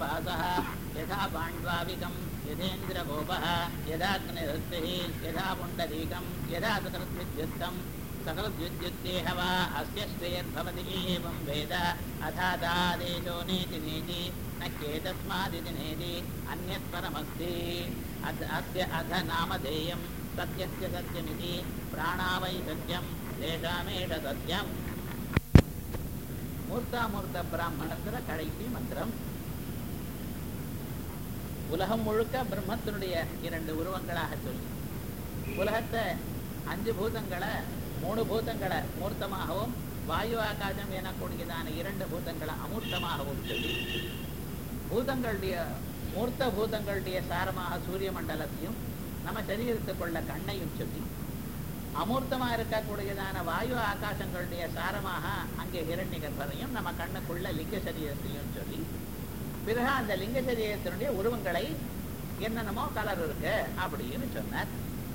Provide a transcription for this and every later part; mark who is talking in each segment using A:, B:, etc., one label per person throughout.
A: रजनम्बासः यथा पाण्ड्वाविकं यथेन्द्रगोपः यदाग्निरस्तिः यथा पुण्डरीकं यदा सकलद्विद्युत्तं सकलद्विद्युत्तेह वा अस्य श्रेयर्भवति एवं वेद अथादादेशो नेति नेति न चेतस्मादिति नेति अन्यत्परमस्ति अथ अस्य अथ नामधेयं सत्यस्य सत्यमिति प्राणावै सत्यं तेषामेष सत्यम् மூர்த்தாமூர்த்த பிராமணத்துல கடைசி மந்திரம் உலகம் முழுக்க பிரம்மத்தினுடைய இரண்டு உருவங்களாக சொல்லி உலகத்தை அஞ்சு பூதங்களை மூணு பூதங்களை மூர்த்தமாகவும் வாயு ஆகாசம் எனக்கூடியதான இரண்டு பூதங்களை அமூர்த்தமாகவும் சொல்லி பூதங்களுடைய மூர்த்த பூதங்களுடைய சாரமாக சூரிய மண்டலத்தையும் நம்ம சரீரத்துக்குள்ள கண்ணையும் சொல்லி அமூர்த்தமா இருக்கக்கூடியதான வாயு ஆகாசங்களுடைய சாரமாக அங்கே ஹிரண்ய கர்ப்பரையும் நம்ம கண்ணுக்குள்ள லிங்க சரீரத்தையும் சொல்லி பிறகு அந்த லிங்க சரீரத்தினுடைய உருவங்களை என்னென்னமோ கலர் இருக்கு அப்படின்னு சொன்னார்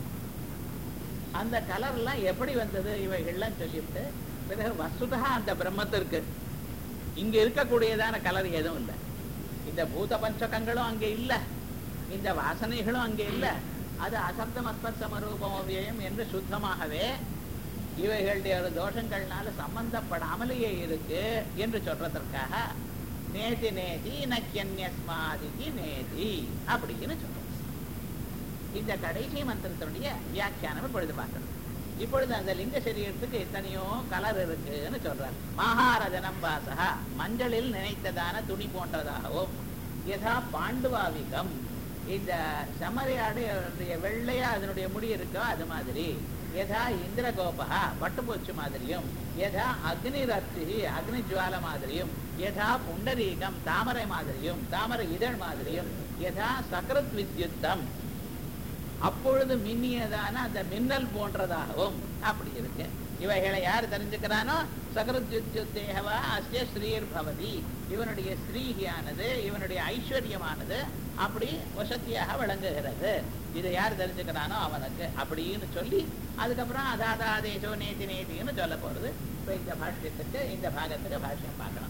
A: அந்த கலர்லாம் எப்படி வந்தது இவைகள்லாம் சொல்லிவிட்டு பிறகு வசுதா அந்த பிரம்மத்திற்கு இங்க இருக்கக்கூடியதான கலர் எதுவும் இல்லை இந்த பூத பஞ்சகங்களும் அங்கே இல்லை இந்த வாசனைகளும் அங்கே இல்லை அது அசப்தம் அஸ்பத் சமரூபமோவியம் என்று சுத்தமாகவே இவைகளுடைய ஒரு தோஷங்கள்னால சம்பந்தப்படாமலேயே இருக்கு என்று சொல்றதற்காக நேதி நேதி நக்கியன்யஸ்மாதிக்கு நேதி அப்படின்னு சொல்றோம் இந்த கடைசி மந்திரத்தினுடைய வியாக்கியானம் இப்பொழுது பார்க்கணும் இப்பொழுது அந்த லிங்க சரீரத்துக்கு எத்தனையோ கலர் இருக்குன்னு சொல்றார் மகாரஜனம் வாசகா மஞ்சளில் நினைத்ததான துணி போன்றதாகவும் யதா பாண்டுவாவிகம் இந்த செம்மறியாடைய வெள்ளையா அதனுடைய முடி இருக்கோ அது மாதிரி யதா இந்திரகோபகா பட்டுப்பூச்சி மாதிரியும் யதா அக்னி ரத்தி அக்னி ஜுவால மாதிரியும் யதா புண்டரீகம் தாமரை மாதிரியும் தாமரை இதழ் மாதிரியும் யதா சக்கரத் வித்யுத்தம் அப்பொழுது மின்னியதான அந்த மின்னல் போன்றதாகவும் அப்படி இருக்கு இவைகளை யார் தெரிஞ்சுக்கிறானோ சகரத்யுத்தேகவா அஸ்ய ஸ்ரீர் பவதி இவனுடைய ஸ்ரீகியானது இவனுடைய ஐஸ்வர்யமானது அப்படி வசதியாக விளங்குகிறது இதை யார் தெரிஞ்சுக்கிறானோ அவனுக்கு அப்படின்னு சொல்லி அதுக்கப்புறம் அதாதாதேசோ நேதி நேதின்னு சொல்ல போறது இப்ப இந்த பாஷ்யத்துக்கு இந்த பாகத்துக்கு பாஷ்யம் பார்க்கணும்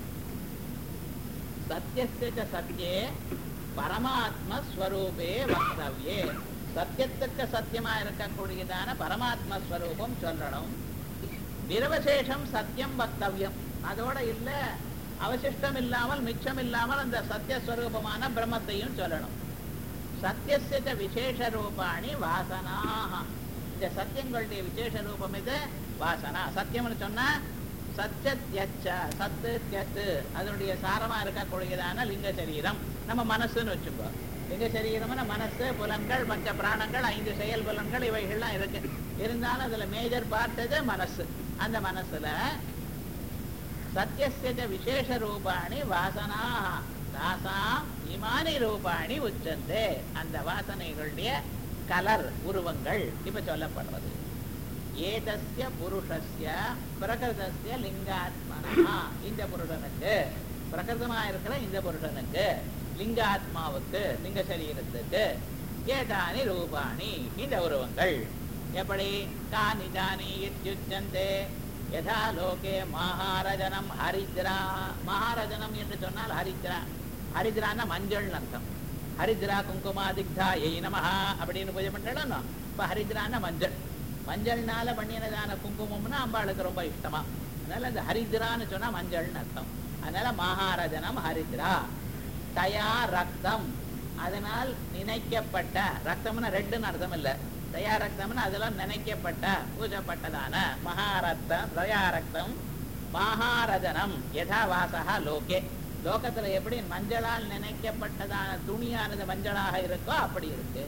A: சத்தியஸ்ய சத்தியே பரமாத்மஸ்வரூபே வக்தவ்யே சத்தியத்துக்கு சத்தியமா இருக்கக்கூடியதான பரமாத்ம ஸ்வரூபம் சொல்லணும் நிரவசேஷம் சத்தியம் வக்தவ்யம் அதோட இல்ல அவசிஷ்டம் இல்லாமல் மிச்சம் இல்லாமல் அந்த சத்தியஸ்வரூபமான பிரம்மத்தையும் சொல்லணும் சத்தியசிய விசேஷ ரூபாணி வாசனாக இந்த சத்தியங்களுடைய விசேஷ ரூபம் இது வாசனா சத்தியம்னு சொன்னா சத்தியத்யச்ச சத்து தியத்து அதனுடைய சாரமா இருக்கக்கூடியதான லிங்க சரீரம் நம்ம மனசுன்னு வச்சுக்கோ லிங்க சரீரம்னா மனசு புலன்கள் பஞ்ச பிராணங்கள் ஐந்து செயல் புலன்கள் இவைகள்லாம் இருக்கு இருந்தாலும் அதுல மேஜர் பார்த்தது மனசு அந்த மனசுல சத்தியசிய விசேஷ ரூபாணி வாசனா தாசாம் இமானி ரூபாணி உச்சந்தே அந்த வாசனைகளுடைய கலர் உருவங்கள் இப்ப சொல்லப்படுறது ஏதஸ்ய புருஷஸ்ய பிரகிருதஸ்ய லிங்காத்மனா இந்த புருஷனுக்கு பிரகிருதமா இருக்கிற இந்த புருஷனுக்கு லிங்காத்மாவுக்கு லிங்க சரீரத்துக்கு ஏதானி ரூபாணி இந்த உருவங்கள் எப்படி கானிதானி இத்யுச்சந்தே யதா லோகே மகாரஜனம் ஹரித்ரா மகாரஜனம் என்று சொன்னால் ஹரித்ரா ஹரித்ரான்னா மஞ்சள் அர்த்தம் ஹரித்ரா குங்குமாதிக்தா எய் நமஹா அப்படின்னு பூஜை பண்றோம் இப்ப ஹரித்ரான்னா மஞ்சள் மஞ்சள்னால பண்ணினதான குங்குமம்னா அம்பாளுக்கு ரொம்ப இஷ்டமா அதனால அந்த ஹரித்ரான்னு சொன்னா மஞ்சள்னு அர்த்தம் அதனால மகாரஜனம் ஹரித்ரா தயா ரத்தம் அதனால் நினைக்கப்பட்ட ரத்தம்னா ரெண்டுன்னு அர்த்தம் இல்ல தயா ரத்தம்னா அதெல்லாம் நினைக்கப்பட்ட பூஜப்பட்டதான மகாரத்தம் தயா ரத்தம் மகாரஜனம் யதா வாசகா லோகே லோகத்துல எப்படி மஞ்சளால் நினைக்கப்பட்டதான துணியானது மஞ்சளாக இருக்கோ அப்படி இருக்கு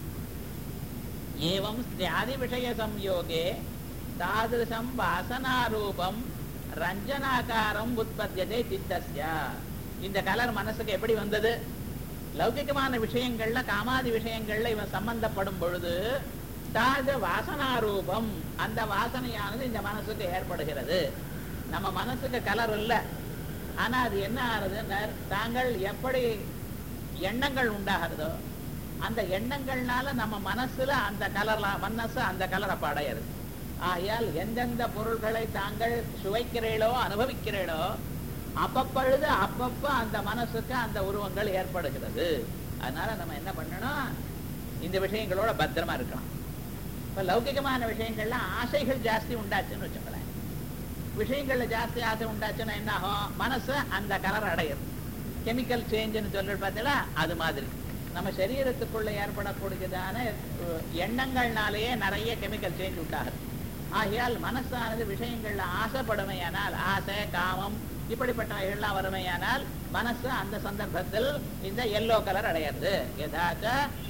A: ஏவம் ஸ்தியாதி விஷய சம்யோகே தாதிருஷம் வாசனாரூபம் ரஞ்சனாகாரம் உற்பத்தியதே சித்தஸ்ய இந்த கலர் மனசுக்கு எப்படி வந்தது லௌகிகமான விஷயங்கள்ல காமாதி விஷயங்கள்ல இவன் சம்பந்தப்படும் பொழுது தாது வாசனாரூபம் அந்த வாசனையானது இந்த மனசுக்கு ஏற்படுகிறது நம்ம மனசுக்கு கலர் இல்ல ஆனா அது என்ன ஆகுதுன்னா தாங்கள் எப்படி எண்ணங்கள் உண்டாகிறதோ அந்த எண்ணங்கள்னால நம்ம மனசுல அந்த கலர்ல மனசு அந்த கலரை படையிறது ஆகையால் எந்தெந்த பொருள்களை தாங்கள் சுவைக்கிறீளோ அனுபவிக்கிறீளோ அப்பப்பொழுது அப்பப்ப அந்த மனசுக்கு அந்த உருவங்கள் ஏற்படுகிறது அதனால நம்ம என்ன பண்ணணும் இந்த விஷயங்களோட பத்திரமா இருக்கலாம் இப்ப லௌகிகமான விஷயங்கள்ல ஆசைகள் ஜாஸ்தி உண்டாச்சுன்னு வச்சுங்களேன் விஷயங்கள்ல ஜாஸ்தி ஆசை உண்டாச்சுன்னா என்ன ஆகும் மனசு அந்த கலர் அடையும் கெமிக்கல் சேஞ்சுன்னு சொல்றது பார்த்தீங்களா அது மாதிரி நம்ம சரீரத்துக்குள்ள ஏற்படக்கூடியதான அஹ், எண்ணங்கள்னாலேயே நிறைய கெமிக்கல் சேஞ்ச் உண்டாகுது ஆகையால் மனசானது விஷயங்கள்ல ஆசைப்படுமையானால் ஆசை காமம் இப்படிப்பட்டவைகள்லாம் வறுமையானால் மனசு அந்த சந்தர்ப்பத்தில் இந்த எல்லோ கலர் அடையிறது எதாச்ச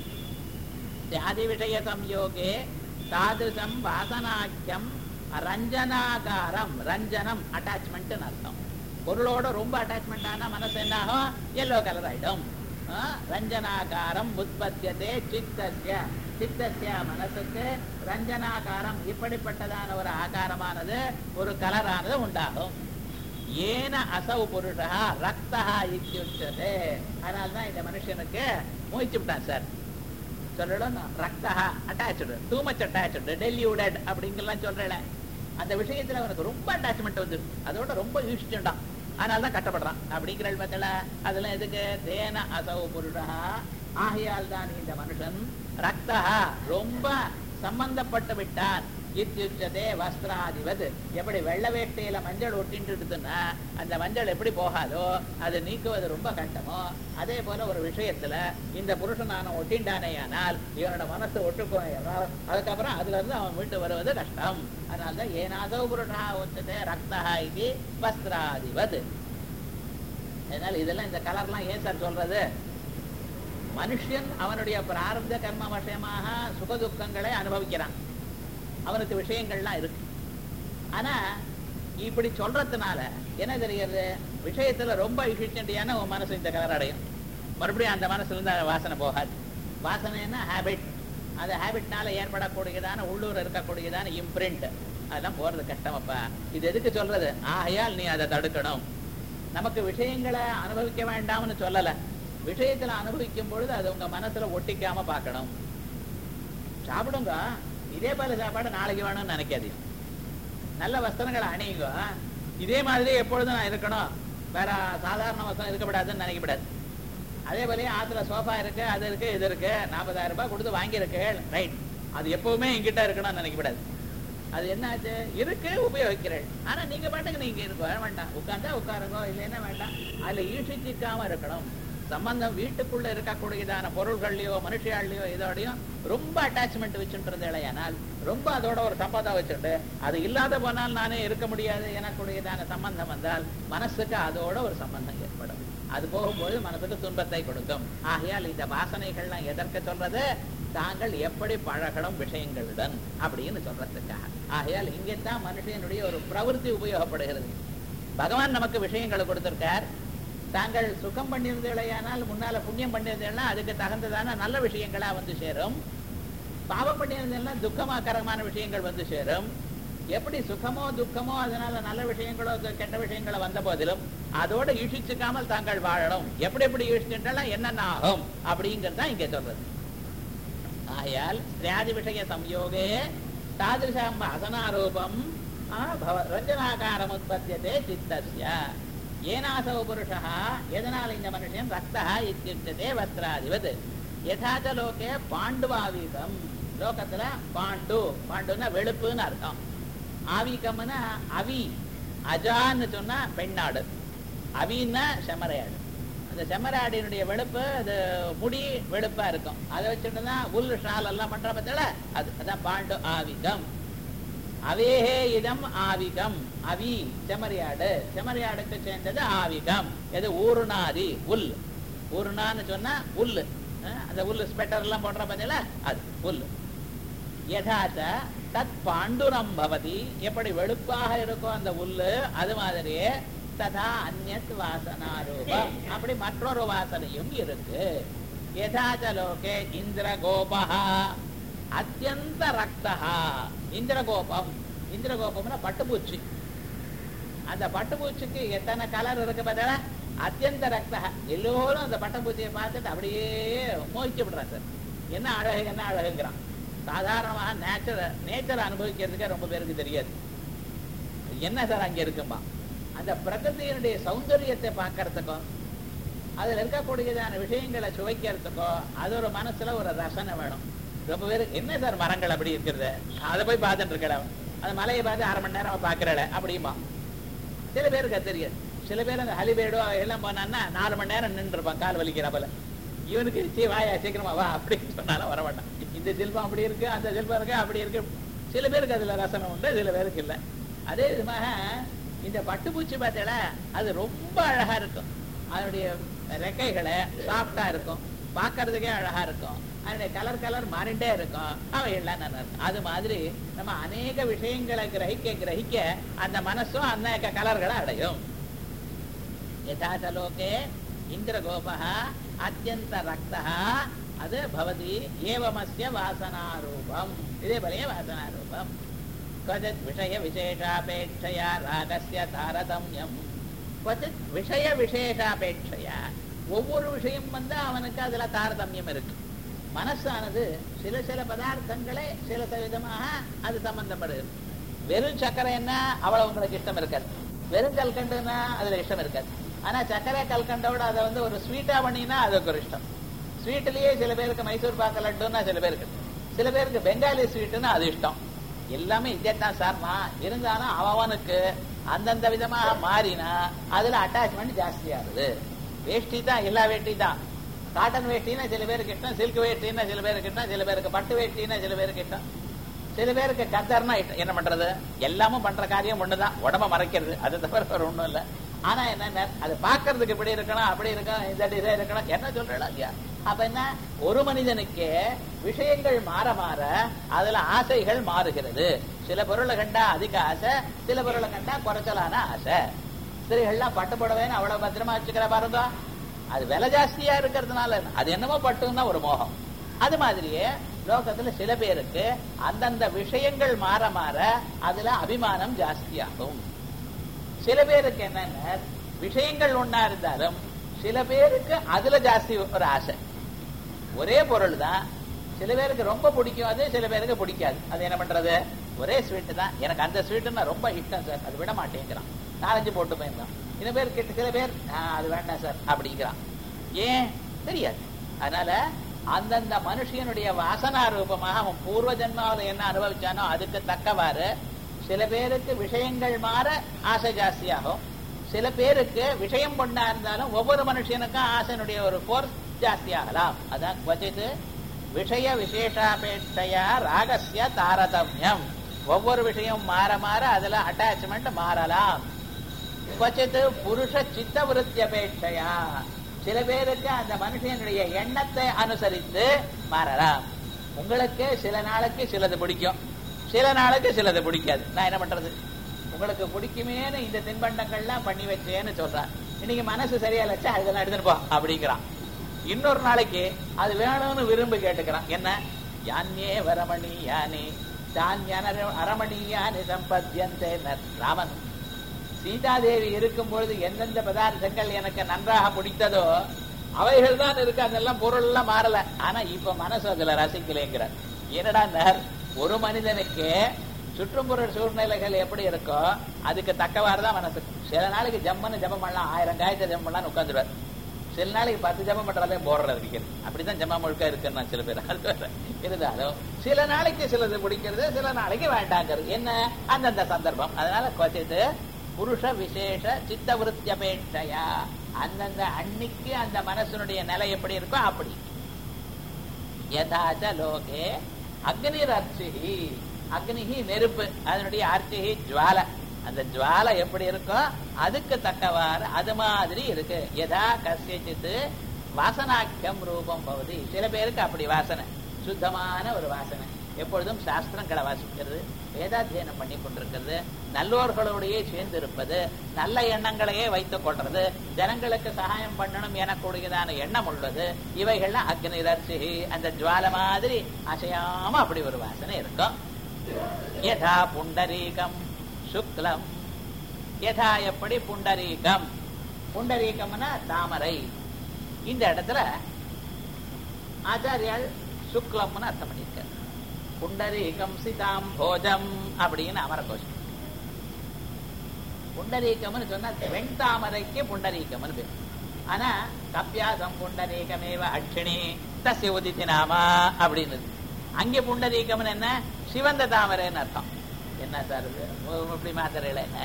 A: தியாதி விஷய சம்யோகே தாதிருஷம் வாசனாக்கியம் ரஞ்சனாகாரம் ரஞ்சனம் அட்டாச்மெண்ட் அர்த்தம் பொருளோட ரொம்ப அட்டாச்மெண்ட் ஆனா மனசு என்ன ஆகும் எல்லோ கலர் ஆயிடும் ஆ, ரஞ்சனாகாரம் உற்பத்தியதே சித்தஸ்ய சித்தஸ்ய மனசுக்கு ரஞ்சனாகாரம் இப்படிப்பட்டதான ஒரு ஆகாரமானது ஒரு கலரானது உண்டாகும் ஏன அசௌ புருஷா ரக்தா இத்தியுச்சதே அதனால்தான் இந்த மனுஷனுக்கு மூச்சு விட்டான் சார் சொல்லணும் ரக்தா attach too much attach diluted அப்படிங்கலாம் சொல்றேன் அந்த விஷயத்துல அவனுக்கு ரொம்ப அட்டாச்மெண்ட் வந்து அதோட ரொம்ப ஈஷ்டண்டான் அதனால தான் கட்டப்படுறான் அப்படிங்கிற பத்தில அதெல்லாம் எதுக்கு தேன அசௌ புருஷா ஆகையால் தான் இந்த மனுஷன் ரக்தா ரொம்ப சம்பந்தப்பட்டு விட்டான் இத்தியுச்சதே வஸ்திராதிபது எப்படி வெள்ளை வேட்டையில மஞ்சள் ஒட்டின்றதுன்னா அந்த மஞ்சள் எப்படி போகாதோ அது நீக்குவது ரொம்ப கஷ்டமோ அதே போல ஒரு விஷயத்துல இந்த புருஷனான ஒட்டிண்டானேயானால் இவனோட மனசு ஒட்டுக்கோனால் அதுக்கப்புறம் அதுல இருந்து அவன் மீட்டு வருவது கஷ்டம் அதனால்தான் ஏனாதோ புருஷா உச்சதே ரக்தா இது வஸ்திராதிபது அதனால இதெல்லாம் இந்த கலர்லாம் ஏன் சார் சொல்றது மனுஷன் அவனுடைய பிராரப்த கர்ம விஷயமாக சுகதுக்கங்களை அனுபவிக்கிறான் அவனுக்கு விஷயங்கள்லாம் இருக்கு ஆனா இப்படி சொல்றதுனால என்ன தெரிகிறது விஷயத்துல ரொம்ப எஃபிஷியன்டியான உன் மனசு இந்த கலர் அடையும் மறுபடியும் அந்த மனசுல இருந்து அந்த வாசனை போகாது வாசனைன்னா ஹேபிட் அந்த ஹேபிட்னால ஏற்படக்கூடியதான உள்ளூர் இருக்கக்கூடியதான இம்ப்ரிண்ட் அதெல்லாம் போறது கஷ்டமப்பா இது எதுக்கு சொல்றது ஆகையால் நீ அதை தடுக்கணும் நமக்கு விஷயங்களை அனுபவிக்க வேண்டாம்னு சொல்லல விஷயத்துல அனுபவிக்கும் பொழுது அது உங்க மனசுல ஒட்டிக்காம பார்க்கணும் சாப்பிடுங்க இதே போல சாப்பாடு நாளைக்கு வேணும்னு நினைக்காதீங்க நல்ல வஸ்திரங்களை அணியுங்க இதே மாதிரி எப்பொழுதும் நான் இருக்கணும் வேற சாதாரண வஸ்திரம் இருக்கக்கூடாதுன்னு நினைக்கப்படாது அதே போலயே ஆத்துல சோஃபா இருக்கு அது இருக்கு இது இருக்கு நாற்பதாயிரம் ரூபாய் கொடுத்து வாங்கியிருக்கு ரைட் அது எப்பவுமே என்கிட்ட இருக்கணும்னு நினைக்கப்படாது அது என்னாச்சு இருக்கு உபயோகிக்கிறேன் ஆனா நீங்க பாட்டுக்கு நீங்க இருக்க வேண்டாம் உட்கார்ந்தா உட்காருங்க இல்லைன்னா வேண்டாம் அதுல ஈழ்ச்சிக்காம இருக்கணும் சம்பந்தம் வீட்டுக்குள்ள இருக்கக்கூடியதான பொருள்கள்லயோ மனுஷியாள்லயோ இதோடையும் ரொம்ப அட்டாச்மெண்ட் வச்சுன்றது இல்லையானால் ரொம்ப அதோட ஒரு சம்பந்தம் வச்சுட்டு அது இல்லாத போனால் நானே இருக்க முடியாது எனக்குடையதான சம்பந்தம் வந்தால் மனசுக்கு அதோட ஒரு சம்பந்தம் ஏற்படும் அது போகும்போது மனசுக்கு துன்பத்தை கொடுக்கும் ஆகையால் இந்த வாசனைகள்லாம் எதற்கு சொல்றது தாங்கள் எப்படி பழகணும் விஷயங்களுடன் அப்படின்னு சொல்றதுக்காக ஆகையால் இங்கே தான் மனுஷனுடைய ஒரு பிரவൃத்தி உபயோகப்படுகிறது பகவான் நமக்கு விஷயங்களை கொடுத்திருக்கார் தாங்கள் சுகம் பண்ணியிருந்தீர்களேயானால் முன்னால புண்ணியம் பண்ணியிருந்தீங்கன்னா அதுக்கு தகுந்ததான நல்ல விஷயங்களா வந்து சேரும் பாவம் பண்ணியிருந்தீங்கன்னா துக்கமாக்கரமான விஷயங்கள் வந்து சேரும் எப்படி சுகமோ துக்கமோ அதனால நல்ல விஷயங்களோ க- கெட்ட விஷயங்களோ வந்த போதிலும் அதோட ஈஷிச்சுக்காமல் தாங்கள் வாழணும் எப்படி எப்படி ஈஷிச்சுட்டாலும் என்னென்ன ஆகும் அப்படிங்கிறது தான் இங்கே சொல்றது ஆயால் ஸ்திரியாதி விஷய சம்யோகே தாதிருஷம் அசனாரூபம் ஆ, பவ- ரஞ்சனாகாரம் உற்பத்தியதே சித்தஸ்ய ஏனாசவ புருஷா எதனால் இந்த மனுஷன் ரக்தா இத்தியுச்சதே வஸ்திராதிபத் யதாச்ச லோகே பாண்டுவாவீகம் லோகத்துல பாண்டு பாண்டுன்னா வெளுப்புன்னு அர்த்தம் ஆவீகம்னா அவி அஜான்னு சொன்னா பெண்ணாடு அவின்னா செம்மறையாடு அந்த செம்மராடியினுடைய வெளுப்பு அது முடி வெளுப்பா இருக்கும் அதை வச்சுட்டு தான் உல் ஷால் எல்லாம் பண்ற பத்தில அது அதான் பாண்டு ஆவிகம் அவேஹே இதம் ஆவிகம் அவி செம்மறியாடு செம்மறியாடுக்கு சேர்ந்தது ஆவிகம் எது ஊருணாதி உல் ஊருணான்னு சொன்னா உல்லு அஹ், அந்த உல்லு ஸ்வெட்டர் எல்லாம் போடுற பத்தில அது உல் யதாச்ச தத் பாண்டுரம் பவதி எப்படி வெளுப்பாக இருக்கும் அந்த உல்லு அது மாதிரியே ததா அந்நத் வாசனாரூபம் அப்படி மற்றொரு வாசனையும் இருக்கு யதாச்ச லோகே இந்திரகோபா அத்தியந்த ரக்தா இந்திரகோபம் இந்திரகோபம்னா பட்டுப்பூச்சி அந்த பட்டுப்பூச்சிக்கு எத்தனை கலர் இருக்கு பார்த்தா அத்தியந்த ரக்தா எல்லோரும் அந்த பட்டுப்பூச்சியை பார்த்துட்டு அப்படியே மோகிச்சு விடுறான் சார் என்ன அழகு என்ன அழகுங்கிறான் சாதாரணமாக நேச்சர் நேச்சரை அனுபவிக்கிறதுக்கே ரொம்ப பேருக்கு தெரியாது என்ன சார் அங்க இருக்குமா அந்த பிரகிருதியினுடைய சௌந்தரியத்தை பார்க்கறதுக்கும் அதுல இருக்கக்கூடியதான விஷயங்களை சுவைக்கிறதுக்கோ அது ஒரு மனசுல ஒரு ரசனை வேணும் ரொம்ப பேருக்கு என்ன சார் மரங்கள் அப்படி இருக்கிறது அதை போய் பார்த்துட்டு இருக்கல அந்த மலையை பார்த்து அரை மணி நேரம் பார்க்கறல அப்படிமா சில பேருக்கு அது தெரியாது சில பேர் அந்த ஹலிபேடோ எல்லாம் போனான்னா நாலு மணி நேரம் நின்றுருப்பான் கால் வலிக்கிறப்பல இவனுக்கு சீ வாயா சீக்கிரமா வா அப்படின்னு சொன்னாலும் வர மாட்டான் இந்த சில்பம் அப்படி இருக்கு அந்த சில்பம் இருக்கு அப்படி இருக்கு சில பேருக்கு அதுல ரசனை உண்டு சில பேருக்கு இல்லை அதே விதமாக இந்த பட்டுப்பூச்சி பார்த்தல அது ரொம்ப அழகா இருக்கும் அதனுடைய ரெக்கைகளை சாஃப்டா இருக்கும் பார்க்கறதுக்கே அழகா இருக்கும் அதனுடைய கலர் கலர் மாறிண்டே இருக்கும் அவை எல்லாம் நல்லா இருக்கும் அது மாதிரி நம்ம அநேக விஷயங்களை கிரகிக்க கிரகிக்க அந்த மனசும் அநேக கலர்களை அடையும் யதாச்சலோகே இந்திரகோபா அத்தியந்த ரக்தா அது பவதி ஏவமஸ்ய வாசனாரூபம் இதே போலயே வாசனாரூபம் क्वचित् विषयविशेषापेक्षया रागस्य தாரதமியம் क्वचित् விஷய விசேஷாபேட்சையா ஒவ்வொரு விஷயம் வந்து அவனுக்கு அதுல தாரதமியம் இருக்கு மனசானது சில சில பதார்த்தங்களே சில சில விதமாக அது சம்பந்தப்படுது வெறும் சர்க்கரை என்ன அவ்வளவு உங்களுக்கு இஷ்டம் இருக்காது வெறும் கல்கண்டுன்னா அதுல இஷ்டம் இருக்காது ஆனா சர்க்கரை கல்கண்டோட அதை வந்து ஒரு ஸ்வீட்டா பண்ணினா அதுக்கு ஒரு இஷ்டம் ஸ்வீட்லயே சில பேருக்கு மைசூர் பாக்க லட்டுன்னா சில பேருக்கு சில பேருக்கு பெங்காலி ஸ்வீட்டுன்னா அது இஷ்டம் எல்லாமே இதேதான் சார்மா இருந்தாலும் அவனுக்கு அந்தந்த விதமாக மாறினா அதுல அட்டாச்மெண்ட் ஜாஸ்தியாகுது வேஷ்டி தான் எல்லா வேஷ்டி தான் காட்டன் வேஷ்டின்னா சில பேருக்கு இஷ்டம் சில்க் வேஷ்டின்னா சில பேருக்கு இஷ்டம் சில பேருக்கு பட்டு வேஷ்டின்னா சில பேருக்கு இஷ்டம் சில பேருக்கு கத்தர்னா இஷ்டம் என்ன பண்றது எல்லாமும் பண்ற காரியம் ஒண்ணுதான் உடம்ப மறைக்கிறது அது தவிர வேற ஒண்ணும் இல்ல ஆனா என்ன அது பாக்குறதுக்கு இப்படி இருக்கணும் அப்படி இருக்கணும் இந்த டிசைன் இருக்கணும் என்ன சொல்றா இல்லையா அப்ப என்ன ஒரு மனிதனுக்கு விஷயங்கள் மாற மாற அதுல ஆசைகள் மாறுகிறது சில பொருளை கண்டா அதிக ஆசை சில பொருளை கண்டா குறைச்சலான ஆசை ஸ்திரீகள்லாம் பட்டு புடவைன்னு அவ்வளவு பத்திரமா வச்சுக்கிற பாருங்க அது விலை ஜாஸ்தியா இருக்கிறதுனால அது என்னமோ பட்டுன்னா ஒரு மோகம் அது மாதிரியே லோகத்துல சில பேருக்கு அந்தந்த விஷயங்கள் மாற மாற அதுல அபிமானம் ஜாஸ்தியாகும் சில பேருக்கு என்னன்னா விஷயங்கள் ஒன்னா இருந்தாலும் சில பேருக்கு அதுல ஜாஸ்தி ஒரு ஆசை ஒரே பொருள் தான் சில பேருக்கு ரொம்ப பிடிக்கும் அது சில பேருக்கு பிடிக்காது அது என்ன பண்றது ஒரே ஸ்வீட் தான் எனக்கு அந்த ஸ்வீட்டுன்னா ரொம்ப இஷ்டம் சார் அது விட மாட்டேங்கிறான் நாலஞ்சு போட்டு போயிருந்தான் சில பேர் கிட்ட சில பேர் "ஆஹ், அது வேண்டாம் சார் அப்படிங்கிறான் ஏன் தெரியாது அதனால அந்தந்த மனுஷனுடைய வாசனா ரூபமாக அவன் பூர்வ ஜென்மாவில் என்ன அனுபவிச்சானோ அதுக்கு தக்கவாறு சில பேருக்கு விஷயங்கள் மாற ஆசை ஜாஸ்தியாகும் சில பேருக்கு விஷயம் கொண்டா இருந்தாலும் ஒவ்வொரு மனுஷனுக்கும் ஆசையினுடைய ஒரு போர்ஸ் ஜாஸ்தி ஆகலாம் அதான் குவச்சித் விஷய விசேஷாபேட்சையா ராகசிய தாரதமியம் ஒவ்வொரு விஷயம் மாற மாற அதுல அட்டாச்மெண்ட் மாறலாம் குவச்சித் புருஷ சித்த விருத்தியபேட்சையா சில பேருக்கு அந்த மனுஷனுடைய எண்ணத்தை அனுசரித்து மாறலாம் உங்களுக்கு சில நாளைக்கு சிலது பிடிக்கும் சில நாளைக்கு சிலது பிடிக்காது நான் என்ன பண்றது உங்களுக்கு பிடிக்குமேன்னு இந்த தின்பண்டங்கள்லாம் பண்ணி வச்சேன்னு சொல்றான் இன்னைக்கு மனசு சரியா இல்லச்சா இதெல்லாம் எடுத்துட்டு போ அப்படிங்கிறான் இன்னொரு நாளைக்கு அது வேணும்னு விரும்பி கேட்டுக்கிறான் என்ன யானே வரமணி யானே தான்யான அரமணியானி சம்பத்தியந்தே ராமன் சீதாதேவி இருக்கும் பொழுது எந்தெந்த பதார்த்தங்கள் எனக்கு நன்றாக பிடித்ததோ அவைகள் தான் இருக்கு அதெல்லாம் பொருள் எல்லாம் மாறல ஆனா இப்ப மனசு அதுல ரசிக்கலைங்கிறார் என்னடா ஒரு மனிதனுக்கு சுற்றுப்புற சூழ்நிலைகள் எப்படி இருக்கோ அதுக்கு தக்கவாறு தான் மனசு சில நாளைக்கு ஜம்மன்னு ஜபம் பண்ணலாம் ஆயிரம் காயத்தை ஜபம் பண்ணலாம் உட்காந்துருவார் சில நாளைக்கு பத்து ஜபம் பண்றதே போடுறது இருக்கிறது அப்படிதான் ஜம்மா முழுக்க இருக்குன்னு சில பேர் அது வேற. இருந்தாலும் சில நாளைக்கு சிலது பிடிக்கிறது சில நாளைக்கு வேண்டாங்கிறது என்ன அந்தந்த சந்தர்ப்பம் அதனால குவச்சித்து புருஷ விசேஷ சித்த விருத்தியபேட்சையா அந்தந்த அன்னைக்கு அந்த மனசனுடைய நிலை எப்படி இருக்கோ அப்படி யதாச்ச லோகே அக்னிர் அர்ச்சிஹி அக்னிஹி நெருப்பு அதனுடைய அர்ச்சிஹி ஜுவால அந்த ஜுவால எப்படி இருக்கோ அதுக்கு தக்கவாறு அது மாதிரி இருக்கு யதா கசியச்சித்து வாசனாக்கியம் ரூபம் பகுதி சில பேருக்கு அப்படி வாசனை சுத்தமான ஒரு வாசனை எப்பொழுதும் சாஸ்திரங்களை வாசிக்கிறது வேதாத்தியனம் பண்ணி கொண்டிருக்கிறது நல்லோர்களோடையே சேர்ந்து இருப்பது நல்ல எண்ணங்களையே வைத்துக் கொள்றது ஜனங்களுக்கு சகாயம் பண்ணணும் எனக்கூடியதான எண்ணம் உள்ளது இவைகள்லாம் அக்னி ரர்ச்சி அந்த ஜுவால மாதிரி அசையாம அப்படி ஒரு வாசனை இருக்கும் யதா புண்டரீகம் சுக்லம் யதா எப்படி புண்டரீகம் புண்டரீகம்னா தாமரை இந்த இடத்துல ஆச்சாரியால் சுக்லம்னு அர்த்தம் பண்ணியிருக்கார் புண்டரீகம் சிதாம் போஜம் அப்படின்னு அமரகோஷம் புண்டரீகம்னு சொன்னா வெண்தாமரைக்கு புண்டரீகம்னு பேர் ஆனா கப்பியாசம் புண்டரீகமேவ அட்சிணி தஸ்ய உதித்தி நாமா அப்படின்னு அங்கே புண்டரீகம்னு என்ன சிவந்த தாமரைன்னு அர்த்தம் என்ன சார் இது உ- இப்படி மாத்திரையில என்ன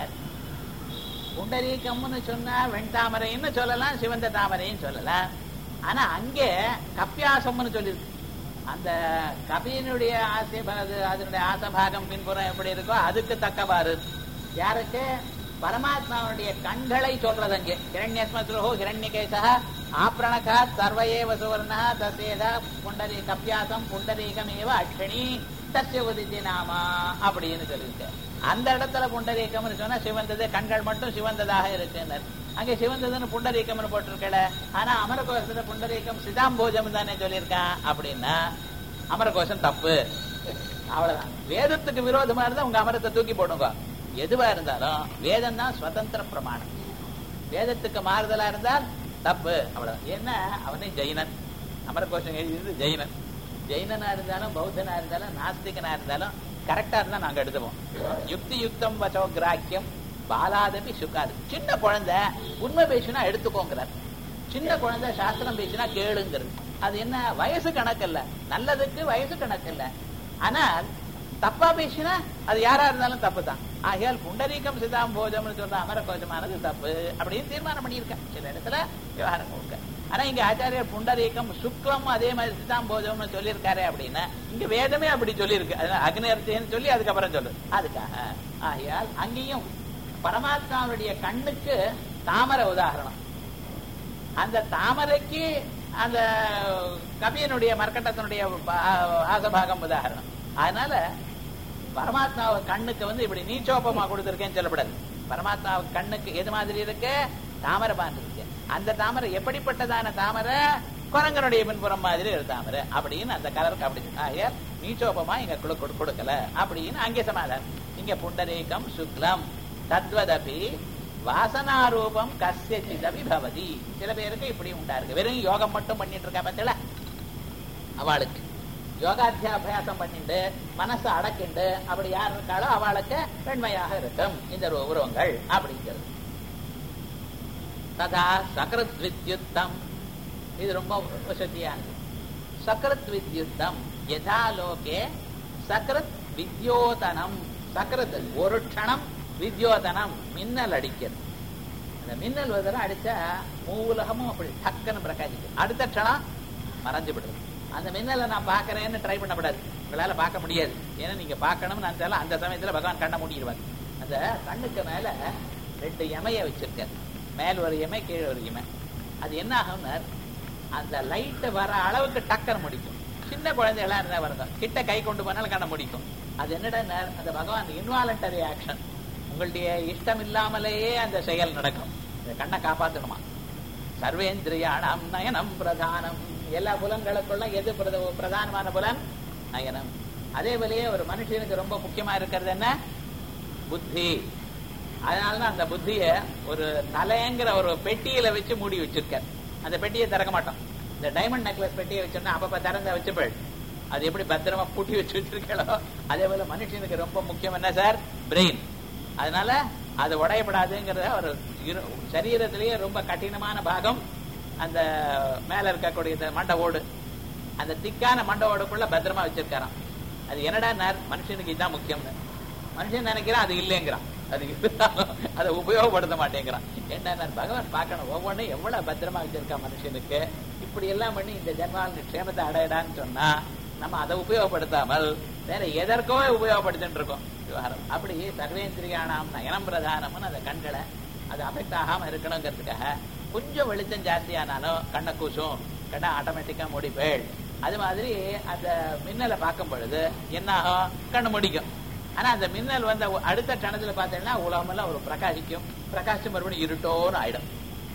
A: புண்டரீகம்னு சொன்னா வெண்தாமரைன்னு சொல்லலாம் சிவந்த தாமரைன்னு சொல்லலாம் ஆனா அங்கே கப்பியாசம்னு சொல்லிருக்கு அந்த கபியினுடைய ஆசை அது அதனுடைய ஆசபாகம் பின்புறம் எப்படி இருக்கோ அதுக்கு தக்கவாறு யாருக்கு பரமாத்மாவுடைய கண்களை சொல்றது அங்கே ஹிரண்யஸ்மத்ருஹோ ஹிரண்யகேசா ஆப்ரணகா சர்வயேவ சுவர்ணா தசேதா புண்டரி கப்பியாசம் புண்டரீகமேவ அக்ஷணி தஸ்ய உதித்தி நாமா அப்படின்னு சொல்லியிருக்கு அந்த இடத்துல புண்டரீகம்னு சொன்னா சிவந்தது கண்கள் மட்டும் சிவந்ததாக இருக்குன்னு அங்கே சிவந்ததுன்னு புண்டரீகம்னு போட்டிருக்கல ஆனா அமரகோஷத்துல புண்டரீகம் சிதாம்போஜம் தானே சொல்லியிருக்கான் அப்படின்னா அமரகோஷம் தப்பு அவ்வளவுதான் வேதத்துக்கு விரோதமா இருந்தா உங்க அமரத்தை தூக்கி போடுங்க எதுவா இருந்தாலும் வேதம் தான் சுதந்திர பிரமாணம் வேதத்துக்கு மாறுதலா இருந்தால் தப்பு அவ்வளவுதான் என்ன அவனே ஜெயினன் அமரகோஷம் எழுதியது ஜெயினன் ஜெயினனா இருந்தாலும் பௌத்தனா இருந்தாலும் நாஸ்திகனா இருந்தாலும் கரெக்டா இருந்தா நாங்க எடுத்துவோம் யுக்தி யுக்தம் வச்சோ கிராக்கியம் பாலாதபி சுக்காது சின்ன குழந்தை உண்மை பேசினா எடுத்துக்கோங்கிறார் சின்ன குழந்தை சாஸ்திரம் பேசினா கேளுங்கிறது அது என்ன வயசு கணக்கு இல்ல நல்லதுக்கு வயசு கணக்கு இல்ல ஆனால் தப்பா பேசினா அது யாரா இருந்தாலும் தப்பு தான் ஆகையால் புண்டரீகம் சிதாம் போஜம்னு சொல்ற அமர கோஜமானது தப்பு அப்படின்னு தீர்மானம் பண்ணியிருக்கேன் சில இடத்துல விவகாரம் கொடுக்க ஆனா இங்க ஆச்சாரியர் புண்டரீகம் சுக்லம் அதே மாதிரி சிதாம் போஜம்னு சொல்லியிருக்காரு அப்படின்னா இங்க வேதமே அப்படி சொல்லியிருக்கு அதனால அக்னியர்த்தின்னு சொல்லி அதுக்கப்புறம் சொல்லு அதுக்காக ஆகையால் அங்கேயும் பரமாத்மாவுடைய கண்ணுக்கு தாமரை உதாரணம் அந்த தாமரைக்கு அந்த கவியனுடைய மர்க்கட்டத்தினுடைய பா- ஆசபாகம் உதாரணம் அதனால பரமாத்மாவை கண்ணுக்கு வந்து இப்படி நீச்சோப்பமா கொடுத்திருக்கேன்னு சொல்லப்படாது பரமாத்மாவை கண்ணுக்கு எது மாதிரி இருக்கு தாமரை பாண்டு இருக்கு அந்த தாமரை எப்படிப்பட்டதான தாமரை குரங்கனுடைய பின்புறம் மாதிரி ஒரு தாமரை அப்படின்னு அந்த கலருக்கு அப்படி ஆகையால் நீச்சோபமா இங்க கொடு- கொடு- கொடுக்கல அப்படின்னு அங்கே சமாதானம் இங்க புண்டரீகம் சுக்லம் தத்வதபி வாசனாரூபம் கசிதபி பவதி சில பேருக்கு இப்படி உண்டா இருக்கு வெறும் யோகம் மட்டும் பண்ணிட்டு இருக்கா பத்தில அவளுக்கு யோகாத்தியாபியாசம் பண்ணிட்டு மனசை அடக்கிண்டு அப்படி யார் இருக்காளோ அவளுக்கு வெண்மையாக இருக்கும் இந்த ரு- உருவங்கள் அப்படிங்கிறது ததா சகரத் வித்யுத்தம் இது ரொம்ப வசதியானது சக்கரத் வித்யுத்தம் யதா லோகே சக்கரத் வித்யோதனம் சக்கரத் ஒரு க்ஷணம் வித்யோதனம் மின்னல் அடிக்கிறது அந்த மின்னல் ஒரு தடவை அடிச்சா மூலகமும் அப்படி டக்குன்னு பிரகாசிக்கும் அடுத்த க்ஷணம் மறைஞ்சு விடுது அந்த மின்னலை நான் பார்க்கறேன்னு ட்ரை பண்ணக்கூடாது உங்களால பார்க்க முடியாது ஏன்னா நீங்க பார்க்கணும்னு நினைச்சாலும் அந்த சமயத்துல பகவான் கண்ண மூடிடுவார் அந்த கண்ணுக்கு மேல ரெண்டு எமைய வச்சிருக்காரு மேல் ஒரு எமை கீழே ஒரு எமை அது என்ன ஆகும்னா அந்த லைட் வர அளவுக்கு டக்கர் முடிக்கும் சின்ன குழந்தைகளா இருந்தா வருங்க கிட்ட கை கொண்டு போனாலும் கண்ண முடிக்கும் அது என்னடா அந்த பகவான் இன்வாலண்டரி ஆக்ஷன் உங்களுடைய இஷ்டம் இல்லாமலேயே அந்த செயல் நடக்கும் இந்த கண்ணை காப்பாத்தணுமா சர்வேந்திரியாணம் நயனம் பிரதானம் எல்லா புலன்களுக்குள்ள எது பிரத- பிரதானமான புலன் நயனம் அதே போலயே ஒரு மனுஷனுக்கு ரொம்ப முக்கியமா இருக்கிறது என்ன புத்தி அதனாலதான் அந்த புத்திய ஒரு தலைங்கிற ஒரு பெட்டியில வச்சு மூடி வச்சிருக்கார் அந்த பெட்டியை திறக்க மாட்டோம் இந்த டைமண்ட் நெக்லஸ் பெட்டியை வச்சோம்னா அப்பப்ப திறந்த வச்சு போயிடு அது எப்படி பத்திரமா பூட்டி வச்சு வச்சிருக்கோ அதே போல மனுஷனுக்கு ரொம்ப முக்கியம் என்ன சார் பிரெயின் அதனால அது உடையப்படாதுங்கிறத ஒரு இரு- சரீரத்திலேயே ரொம்ப கடினமான பாகம் அந்த மேல இருக்கக்கூடிய இந்த மண்டை ஓடு அந்த திக்கான மண்டை ஓடுக்குள்ள பத்திரமா வச்சிருக்காராம் அது என்னடா மனுஷனுக்கு இதுதான் முக்கியம்னு மனுஷன் நினைக்கிறான் அது இல்லைங்கிறான் அது இருந்தாலும் அதை உபயோகப்படுத்த மாட்டேங்கிறான் என்ன பகவான் பார்க்கணும் ஒவ்வொன்றும் எவ்வளவு பத்திரமா வச்சிருக்கா மனுஷனுக்கு இப்படி எல்லாம் பண்ணி இந்த ஜென்மால் க்ஷேமத்தை அடையடான்னு சொன்னா நம்ம அதை உபயோகப்படுத்தாமல் வேற எதற்கோ உபயோகப்படுத்திட்டு இருக்கோம் விவகாரம் அப்படி சர்வேந்திரியானாம் நயனம் பிரதானம்னு அந்த கண்களை அது அஃபெக்ட் ஆகாம இருக்கணுங்கிறதுக்காக கொஞ்சம் வெளிச்சம் ஜாஸ்தியானாலும் கண்ணை கூசும் கண்ணை ஆட்டோமேட்டிக்கா மூடி போயிடு அது மாதிரி அந்த மின்னலை பார்க்கும் பொழுது என்ன ஆகும் கண்ணு முடிக்கும் ஆனா அந்த மின்னல் வந்து அடுத்த கணத்துல பார்த்தீங்கன்னா உலகமெல்லாம் ஒரு பிரகாசிக்கும் பிரகாசிச்சு மறுபடியும் இருட்டோன்னு ஆயிடும்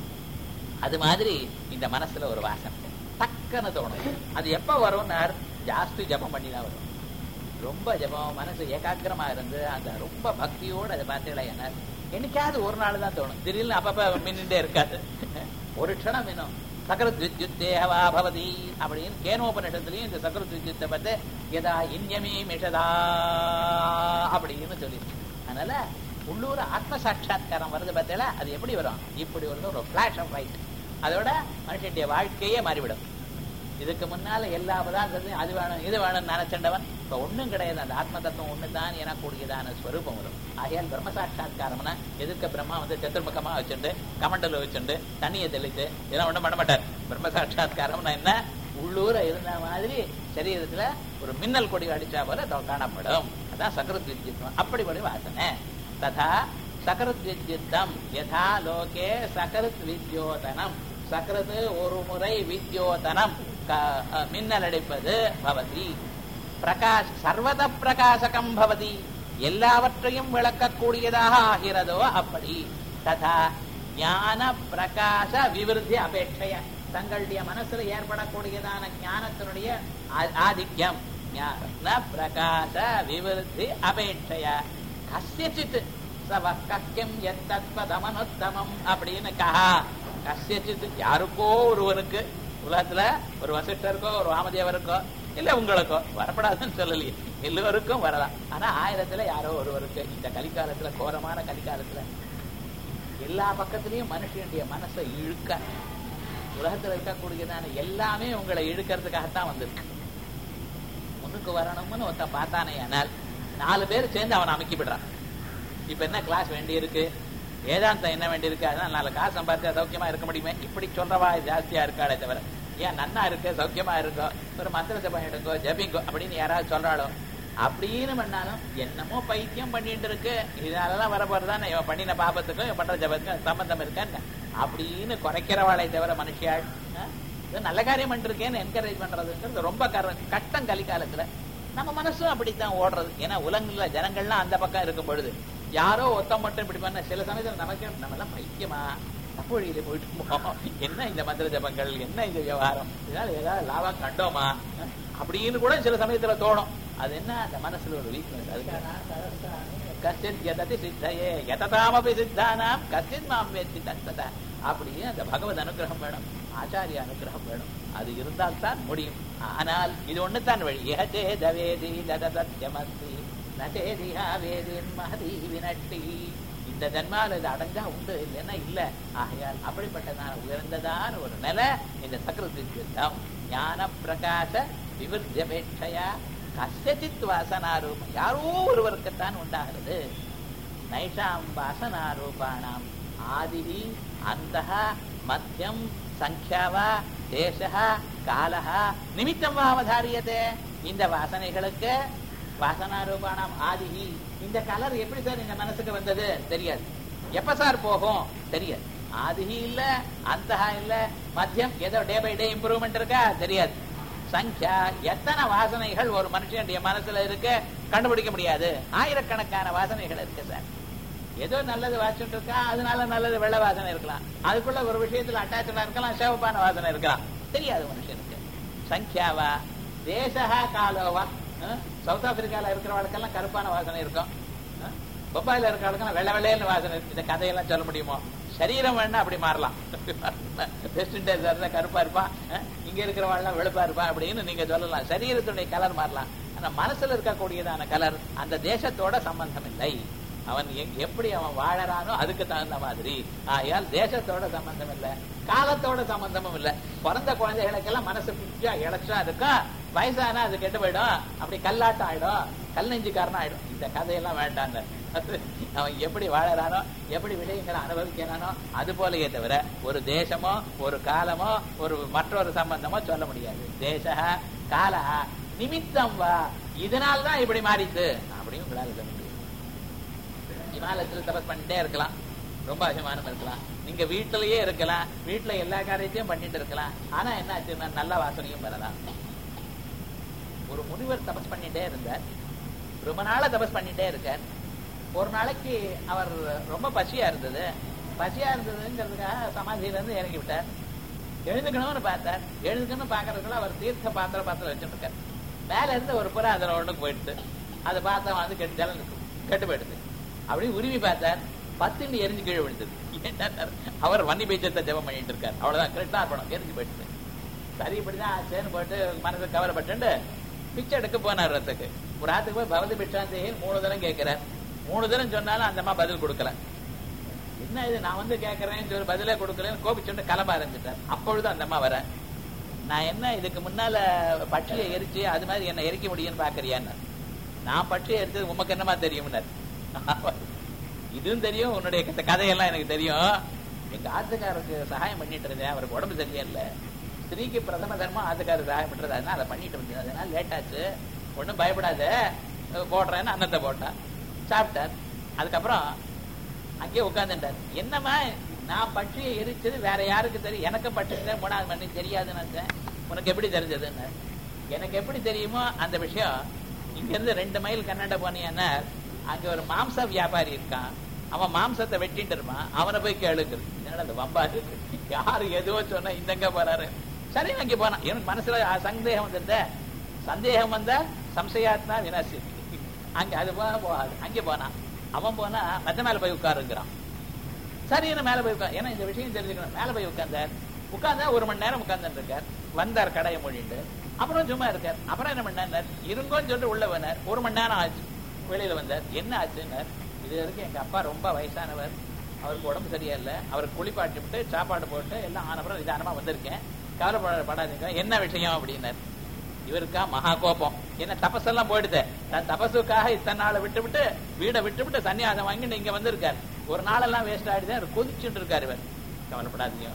A: அது மாதிரி இந்த மனசுல ஒரு வாசனை டக்குன்னு தோணும் அது எப்ப வரும்னா ஜாஸ்தி ஜபம் பண்ணி தான் வரும் ரொம்ப ஜபம் மனசு ஏகாக்கிரமா இருந்து அந்த ரொம்ப பக்தியோட அதை பார்த்தீங்களா என்ன என்னைக்காவது ஒரு நாள் தான் தோணும் திடீர்னு அப்பப்ப மின்னிட்டே இருக்காது ஒரு க்ஷணம் மின்னும் சக்கரத் வித்யுத்தேவா பவதி அப்படின்னு கேனோபனிஷத்துலயும் இந்த சக்கரத் வித்யுத்தை பார்த்து எதா இன்யமே மிஷதா அப்படின்னு சொல்லி அதனால உள்ளூர் ஆத்ம சாட்சா்காரம் வருது பார்த்தீங்களா அது எப்படி வரும் இப்படி வருது ஒரு பிளாஷ் ஆஃப் லைட் அதோட மனுஷனுடைய வாழ்க்கையே மாறிவிடும் இதுக்கு முன்னால எல்லா பதார்த்தத்தையும் அது வேணும் இது வேணும்னு நினைச்சண்டவன் இப்ப ஒண்ணும் கிடையாது அந்த ஆத்ம தத்துவம் ஒண்ணுதான் எனக்கூடியதான ஸ்வரூபம் வரும் ஆகையால் பிரம்ம சாட்சா்காரம்னா எதுக்க பிரம்மா வந்து சதுர்முகமா வச்சுண்டு கமண்டல வச்சுண்டு தண்ணியை தெளித்து இதெல்லாம் ஒண்ணும் பண்ண மாட்டார் பிரம்ம சாட்சா்காரம்னா என்ன உள்ளூர இருந்த மாதிரி சரீரத்துல ஒரு மின்னல் கொடி அடிச்சா போல அதோ காணப்படும் அதான் சக்கரத் வித்யுத்தம் அப்படிப்படி வாசனை ததா சக்கரத் வித்யுத்தம் யதா லோகே சக்கரத் வித்யோதனம் சக்கரத்து ஒரு முறை வித்யோதனம் க- மின்னல் அடிப்பது பவதி பிரகாஷ் சர்வத பிரகாசகம் பவதி எல்லாவற்றையும் விளக்கக்கூடியதாக ஆகிறதோ அப்படி ததா ஞான பிரகாச விவிருத்தி அபேட்சைய தங்களுடைய மனசுல ஏற்படக்கூடியதான ஞானத்தினுடைய ஆ- ஆதிக்கம் ஞான பிரகாச விவிருத்தி அபேட்சைய கசியச்சித் சவ கக்கியம் எத்தத்பதமனுத்தமம் அப்படின்னு கஹா கசியச்சித் யாருக்கோ ஒருவனுக்கு உலகத்துல ஒரு வசிஷ்டருக்கோ ஒரு வாமதேவருக்கோ இல்ல உங்களுக்கோ வரப்படாதுன்னு சொல்லலையே எல்லோருக்கும் வரலாம் ஆனா ஆயிரத்துல யாரோ ஒருவருக்கு இந்த கலிக்காலத்துல கோரமான கலிக்காலத்துல எல்லா பக்கத்துலயும் மனுஷனுடைய மனசை இழுக்க உலகத்துல இருக்கக்கூடியதான எல்லாமே உங்களை இழுக்கிறதுக்காகத்தான் வந்திருக்கு முன்னுக்கு வரணும்னு ஒருத்தன் பார்த்தானே ஆனால் நாலு பேர் சேர்ந்து அவனை அமைக்கி விடுறான் இப்ப என்ன கிளாஸ் வேண்டி இருக்கு வேதாந்தம் என்ன வேண்டி இருக்கு அதனால நாலு காசு சம்பாதிச்சா சௌக்கியமா இருக்க முடியுமே இப்படி சொல்றவா ஜாஸ்தியா இருக்காளே தவிர ஏன் நன்னா இருக்கு சௌக்கியமா இருக்கோ ஒரு மந்திர ஜபம் எடுங்கோ ஜபிங்கோ அப்படின்னு யாராவது சொல்றாளோ அப்படின்னு பண்ணாலும் என்னமோ பைத்தியம் பண்ணிட்டு இருக்கு இதனாலதான் வர போறதானே இவன் பண்ணின பாபத்துக்கும் இவன் பண்ற ஜபத்துக்கும் சம்பந்தம் இருக்கான்னு அப்படின்னு குறைக்கிறவாளை தவிர மனுஷியாள் ஆ? இது நல்ல காரியம் பண்ணிருக்கேன்னு என்கரேஜ் பண்றதுங்கிறது ரொம்ப கர- கஷ்டம் கலிக்காலத்துல நம்ம மனசும் அப்படித்தான் ஓடுறது ஏன்னா உலகங்கள ஜனங்கள்லாம் அந்த பக்கம் இருக்கும் பொழுது யாரோ ஒத்தம் மட்டும் இப்படி பண்ண சில சமயத்துல நமக்கு நம்ம எல்லாம் பைத்தியமா தப்பு வழியில போயிட்டு இருக்கோம். என்ன இந்த மந்திர ஜபங்கள் என்ன இந்த விவகாரம் இதனால ஏதாவது லாபம் கண்டோமா அப்படின்னு கூட சில சமயத்துல தோணும் அது என்ன அந்த மனசுல ஒரு வீக்னஸ் அதுக்கு கஷ்டித் யததி சித்தையே யததாமபி சித்தானாம் கஷ்டித் மாம் வேத்தி தத்தத அப்படியே அந்த பகவத் அனுகிரகம் வேணும் ஆச்சாரிய அனுகிரகம் வேணும் அது இருந்தால் தான் முடியும் ஆனால் இது ஒண்ணு தான் வழி ஏகதே தவேதி தததத்யமஸ்தி நதேதிஹா வேதின் மகதி வினட்டி இந்த ஜன்மால இது அடைஞ்சா உண்டு இல்லைன்னா இல்ல ஆகையால் அப்படிப்பட்டதான உயர்ந்ததான ஒரு நிலை இந்த சக்கரத்துக்கு ஞான பிரகாச விவர்த்தியபேட்சையா கசித் வாசனாரூபம் யாரோ ஒருவருக்குத்தான் உண்டாகிறது நைஷாம் வாசனாரூபாணாம் ஆதிஹி அந்தஹ மத்தியம் சங்கியாவா தேசः காலः நிமித்தம் வா அவதாரியதே இந்த வாசனைகளுக்கு வாசனாரூபாணாம் ஆதிஹி இந்த கலர் எப்படி சார் இந்த மனசுக்கு வந்தது தெரியாது எப்ப சார் போகும் தெரியாது ஆதிஹி இல்ல அந்தஹா இல்ல மத்தியம் ஏதோ டே பை டே இம்ப்ரூவ்மெண்ட் இருக்கா தெரியாது சங்கியா எத்தனை வாசனைகள் ஒரு மனுஷனுடைய மனசுல இருக்கு கண்டுபிடிக்க முடியாது ஆயிரக்கணக்கான வாசனைகள் இருக்கு சார் ஏதோ நல்லது வாசிச்சுட்டு இருக்கா அதனால நல்லது வெள்ளை வாசனை இருக்கலாம் அதுக்குள்ள ஒரு விஷயத்துல அட்டாச்சா இருக்கலாம் சிவப்பான வாசனை இருக்கலாம் தெரியாது மனுஷனுக்கு சங்கியாவா தேசஹா காலோவா அஹ், சவுத் ஆப்பிரிக்கால இருக்கிறவளுக்கெல்லாம் கருப்பான வாசனை இருக்கும் அஹ், பம்பாயில இருக்கிறவளுக்கெல்லாம் வெள்ளை வெள்ளையன்னு வாசனை இருக்கு இந்த கதையெல்லாம் சொல்ல முடியுமோ சரீரம் வேணா அப்படி மாறலாம் வெஸ்ட் இண்டீஸ் இருந்தா கருப்பா இருப்பான் அஹ், இங்க இருக்கிறவாள்லாம் வெளுப்பா இருப்பான் அப்படின்னு நீங்க சொல்லலாம் சரீரத்துடைய கலர் மாறலாம் ஆனா மனசுல இருக்கக்கூடியதான கலர் அந்த தேசத்தோட சம்பந்தம் இல்லை அவன் எ- எப்படி அவன் வாழறானோ அதுக்கு தகுந்த மாதிரி ஆகையால் தேசத்தோட சம்பந்தம் இல்ல காலத்தோட சம்பந்தமும் இல்ல பிறந்த குழந்தைகளுக்கெல்லாம் மனசு குச்சியா இழைச்சா இருக்கும் வயசானா அது கெட்டு போயிடும் அப்படி கல்லாட்டம் ஆயிடும் கல் நெஞ்சுக்காரனா ஆயிடும் இந்த கதையெல்லாம் வேண்டாங்க அவன் எப்படி வாழறானோ எப்படி விடயங்களை அனுபவிக்கிறானோ அது போலயே தவிர ஒரு தேசமோ ஒரு காலமோ ஒரு மற்றொரு சம்பந்தமோ சொல்ல முடியாது தேச கால நிமித்தம் வா இதனால்தான் இப்படி மாறித்து அப்படின்னு உங்களால சொல்ல முடியும் இமாலயத்துல தபஸ் பண்ணிட்டே இருக்கலாம் ரொம்ப அபிமானம் இருக்கலாம் நீங்க வீட்டிலேயே இருக்கலாம் வீட்டுல எல்லா காரியத்தையும் பண்ணிட்டு இருக்கலாம் ஆனா என்ன ஆச்சுன்னா நல்ல வாசனையும் வரலாம் ஒரு முனிவர் தபஸ் பண்ணிட்டே இருந்தார் ரொம்ப நாளா தபஸ் பண்ணிட்டே இருக்கார் ஒரு நாளைக்கு அவர் ரொம்ப பசியா இருந்தது பசியா இருந்ததுங்கிறதுக்காக சமாதியில இருந்து இறங்கி விட்டார் எழுந்துக்கணும்னு பார்த்தார் எழுந்துக்கணும்னு பாக்குறதுக்குள்ள அவர் தீர்த்த பாத்திர பாத்திரம் வச்சுட்டு இருக்கார் மேல இருந்து ஒரு புறா அதுல ஒண்ணுக்கு போயிடுது அதை பார்த்தா வந்து கெட்டு ஜலம் கெட்டு போயிடுது அப்படியே உருவி பார்த்தார் பத்துன்னு எரிஞ்சு கீழே விழுந்தது என்ன அவர் வன்னி பீச்சத்தை ஜெபம் பண்ணிட்டு இருக்கார் அவ்வளவுதான் கிருஷ்ணார்பணம் எரிஞ்சு போயிடுது சரி இப்படிதான் ஆச்சேன்னு போட்டு மனசு கவலைப்பட்டு பிச்சை எடுக்க போனார் ரத்துக்கு ஒரு ஆத்துக்கு போய் பவதி பிட்சாந்தேகி மூணு தரம் கேட்கிறார் மூணு தினம் சொன்னாலும் அந்த அம்மா பதில் கொடுக்கல என்ன இது நான் வந்து கேட்கறேன் சொல்லி பதிலே கொடுக்கலன்னு கோபிச்சுட்டு கிளம்ப ஆரம்பிச்சிட்டார் அப்பொழுது அந்த அம்மா வர நான் என்ன இதுக்கு முன்னால பட்சியை எரிச்சு அது மாதிரி என்ன எரிக்க முடியும்னு பாக்குறியான்னு நான் பட்சியை எரிச்சது உமக்கு என்னமா தெரியும்னார் இதுவும் தெரியும் உன்னுடைய கதை- கதையெல்லாம் எனக்கு தெரியும் எங்க ஆத்துக்காரருக்கு சகாயம் பண்ணிட்டு இருந்தேன் அவருக்கு உடம்பு சரியில்லை ஸ்திரீக்கு பிரதம தர்மம் ஆத்துக்காரருக்கு சகாயம் பண்றது அதனால அதை பண்ணிட்டு இருந்தேன் அதனால லேட் ஆச்சு ஒன்றும் பயப்படாத போடுறேன்னு அன்னத்தை போட்டான் சாப்பிட்டார் அதுக்கப்புறம் அங்கேயே உட்கார்ந்துட்டார் என்னம்மா நான் பட்சியை எரிச்சது வேற யாருக்கு தெரியும் எனக்கு பட்சி மூணாவது மணி தெரியாதுன்னு நினைச்சேன் உனக்கு எப்படி தெரிஞ்சதுன்னு எனக்கு எப்படி தெரியுமோ அந்த விஷயம் இங்க இருந்து ரெண்டு மைல் கன்னட போனீங்கன்னா அங்க ஒரு மாம்ச வியாபாரி இருக்கான் அவன் மாம்சத்தை வெட்டிட்டு இருப்பான் அவனை போய் கேளுக்குது என்னடா அந்த வம்பா இருக்கு யாரு எதுவோ சொன்னா இந்தங்க போறாரு சரி அங்கே போனான் எனக்கு மனசுல சந்தேகம் வந்திருந்த சந்தேகம் வந்தா சம்சயாத்மா வினாசி அங்க அது போக போகாது அங்கே போனான் அவன் போனா மெத்த மேல போய் உட்காருங்கிறான் சரின்னு மேல போய் உட்கார் ஏன்னா இந்த விஷயம் தெரிஞ்சுக்கணும் மேல போய் உட்கார்ந்தார் உட்கார்ந்தா ஒரு மணி நேரம் உட்கார்ந்துட்டு இருக்கார் வந்தார் கடையை மொழிண்டு அப்புறம் சும்மா இருக்கார் அப்புறம் என்ன பண்ணார் இருங்கோன்னு சொல்லிட்டு உள்ள வந்தார் ஒரு மணி நேரம் ஆச்சு வெளியில வந்தார் என்ன ஆச்சுன்னார் இது வரைக்கும் எங்க அப்பா ரொம்ப வயசானவர் அவருக்கு உடம்பு சரியில்லை அவருக்கு குளிப்பாட்டி விட்டு சாப்பாடு போட்டு எல்லாம் ஆனப்புறம் நிதானமா வந்திருக்கேன் கவலைப்படாதீங்க என்ன விஷயம் அப்படின்னார் இவருக்கா மகா கோபம் என்ன தபஸெல்லாம் போயிடுது நான் தபசுக்காக இத்தனை நாளை விட்டு விட்டு வீடை விட்டு விட்டு சன்னியாசம் வாங்கிட்டு இங்க வந்திருக்காரு ஒரு நாளெல்லாம் வேஸ்ட் ஆயிடுது அவர் கொதிச்சுட்டு இருக்காரு இவர் கவலைப்படாதீங்க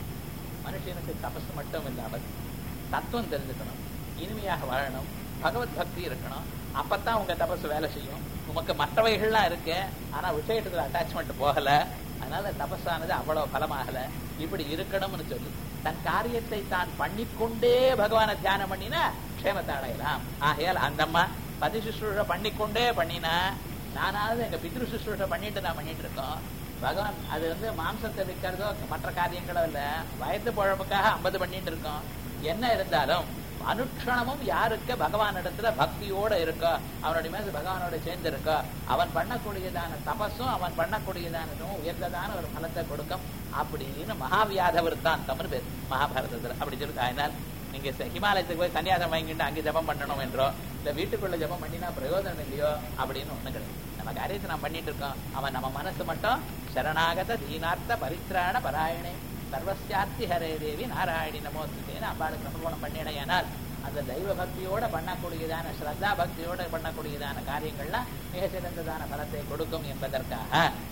A: மனுஷனுக்கு தபசு மட்டும் இல்லாமல் தத்துவம் தெரிஞ்சுக்கணும் இனிமையாக வாழணும் பகவத் பக்தி இருக்கணும் அப்பதான் உங்க தபசு வேலை செய்யும் உமக்கு மற்றவைகள்லாம் இருக்கு ஆனா விஷயத்துக்கு அட்டாச்மெண்ட் போகல அதனால தபஸானது அவ்வளவு பலமாகல இப்படி இருக்கணும்னு சொல்லி தன் காரியத்தை தான் பண்ணிக்கொண்டே பகவானை தியானம் பண்ணினா க்ஷேமத்தை அடையலாம் ஆகையால் அந்த அம்மா பதி சுஷ்ரூஷ பண்ணிக்கொண்டே பண்ணினா நானாவது எங்க பித்ரு சுஷ்ரூஷ பண்ணிட்டு நான் பண்ணிட்டு இருக்கோம் பகவான் அது வந்து மாம்சத்தை விற்கிறதோ மற்ற காரியங்களோ இல்ல வயது பழப்புக்காக ஐம்பது பண்ணிட்டு இருக்கோம் என்ன இருந்தாலும் அனுக்ஷணமும் யாருக்கு பகவான் இடத்துல பக்தியோட இருக்கோ அவனுடைய மேல பகவானோட சேர்ந்து இருக்கோ அவன் பண்ணக்கூடியதான தபஸும் அவன் பண்ணக்கூடியதானதும் உயர்ந்ததான ஒரு பலத்தை கொடுக்கும் அப்படின்னு மகாவியாத விருத்தாந்தம்னு பேர் மகாபாரதத்துல அப்படி சொல்லி அதனால் நீங்க ச- ஹிமாலயத்துக்கு போய் சன்னியாசம் வாங்கிட்டு அங்கே ஜபம் பண்ணணும் என்றோ இல்ல வீட்டுக்குள்ள ஜபம் பண்ணினா பிரயோஜனம் இல்லையோ அப்படின்னு ஒண்ணு கிடையாது நம்ம காரியத்தை நாம் பண்ணிட்டு இருக்கோம் அவன் நம்ம மனசு மட்டும் சரணாகத தீனார்த்த பரித்ராண பராயணே சர்வசியார்த்தி ஹரே தேவி நாராயணி நமோஸ்துதேன்னு அம்பாளுக்கு சமர்ப்பணம் பண்ணிடையானால் அந்த தெய்வ பக்தியோட பண்ணக்கூடியதான ஸ்ரத்தா பக்தியோட பண்ணக்கூடியதான காரியங்கள்லாம் மிக சிறந்ததான பலத்தை கொடுக்கும் என்பதற்காக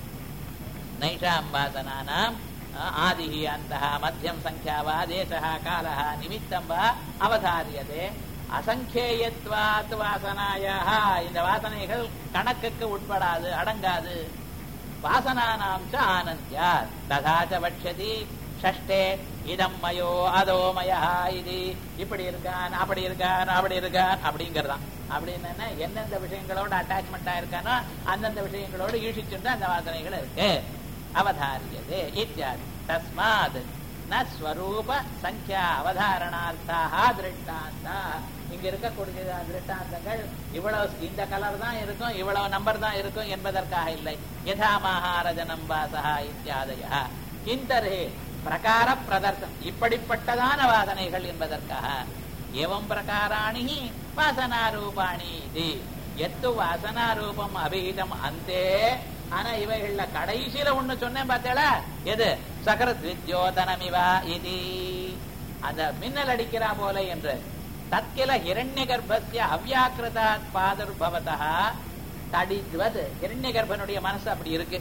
A: நைஷாம் வாசனானாம் ஆதிஹி அந்தः மத்தியம் சங்கியா வா தேசः காலः நிமித்தம் வா அவதாரியதே அசங்கேயத்வாத் வாசனாயாக இந்த வாசனைகள் கணக்குக்கு உட்படாது அடங்காது வாசனானாம் ச ஆனந்தியா ததாச்ச வட்சதி ஷஷ்டே இதம் மயோ அதோ மயா இது இப்படி இருக்கான் அப்படி இருக்கான் அப்படி இருக்கான் அப்படிங்கறதான் அப்படின்னு என்ன, எந்தெந்த விஷயங்களோட அட்டாச்மெண்டா இருக்கானோ அந்தந்த விஷயங்களோட ஈழ்ச்சிச்சுட்டு அந்த வாசனைகள் இருக்கு அவதாரியதே இத்தியாதி தஸ்மாத் ந ஸ்வரூப சங்கியா அவதாரணார்த்தாக திருஷ்டாந்தா இங்க இருக்கக்கூடிய திருஷ்டாந்தங்கள் இவ்வளவு இந்த கலர் தான் இருக்கும் இவ்வளவு நம்பர் தான் இருக்கும் என்பதற்காக இல்லை யதா மகாரஜனம் வாசா இத்தியாதய கிந்தரே பிரகார பிரதர்சனம் இப்படிப்பட்டதான வாசனைகள் என்பதற்காக ஏவம் பிரகாராணி வாசனாரூபாணி இது எத்து வாசனாரூபம் அபிஹிதம் அந்தே ஆனா இவைகள்ல கடைசியில ஒண்ணு சொன்னேன் பார்த்தேளா எது சகரத் வித்யோதனமிவா இது அந்த மின்னல் அடிக்கிறா போல என்று தத்கில ஹிரண்ய கர்ப்பஸ்ய அவ்யாக்கிருதாத் பாதுர்பவதா தடித்வது ஹிரண்ய கர்ப்பனுடைய மனசு அப்படி இருக்கு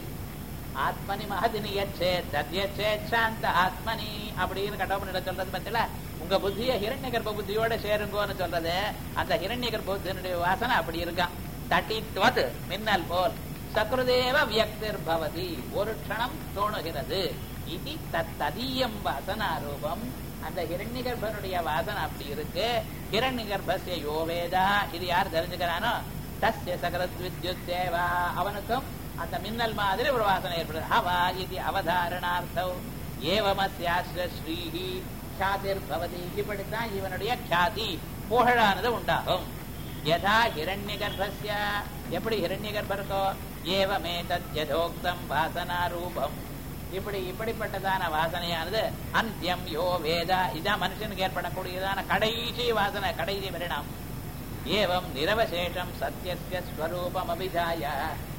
A: ஆத்மனி மகதினி யச்சே தத்யச்சே சாந்த ஆத்மனி அப்படின்னு கடவுள் சொல்றது பத்தில உங்க புத்திய ஹிரண்ய கர்ப்ப புத்தியோட சேருங்கோன்னு சொல்றது அந்த ஹிரண்ய கர்ப்ப புத்தியினுடைய வாசனை அப்படி இருக்கான் தட்டித்வது மின்னல் போல் சக்ருதேவ வியக்திர் பவதி ஒரு க்ஷணம் தோணுகிறது இது தத்ததீயம் வாசனாரூபம் அந்த ஹிரண்ய கர்ப்பனுடைய வாசனை அப்படி இருக்கு ஹிரண்ய கர்ப்பஸ்ய யோவேதா இது யார் தெரிஞ்சுக்கிறானோ தஸ்ய சகரத் வித்யுத் தேவா அவனுக்கும் அந்த மின்னல் மாதிரி ஒரு வாசனை ஏற்படுது ஹவா இது அவதாரணார்த்தம் ஏவமஸ்யாஸ்ர ஸ்ரீஹி க்ஷாதிர் பவதி இப்படித்தான் இவனுடைய க்ஷாதி புகழானது உண்டாகும் யதா ஹிரண்ய கர்ப்பஸ்ய எப்படி ஹிரண்ய கர்ப்பருக்கோ ஏவமே தத்யதோக்தம் வாசனா ரூபம் இப்படி இப்படிப்பட்டதான வாசனையானது அந்தியம் யோ வேதா இதான் மனுஷனுக்கு ஏற்படக்கூடியதான கடைசி வாசனை கடைசி பரிணாமம் ஏவம் நிரவசேஷம் சத்தியஸ்ய ஸ்வரூபம் அபிதாய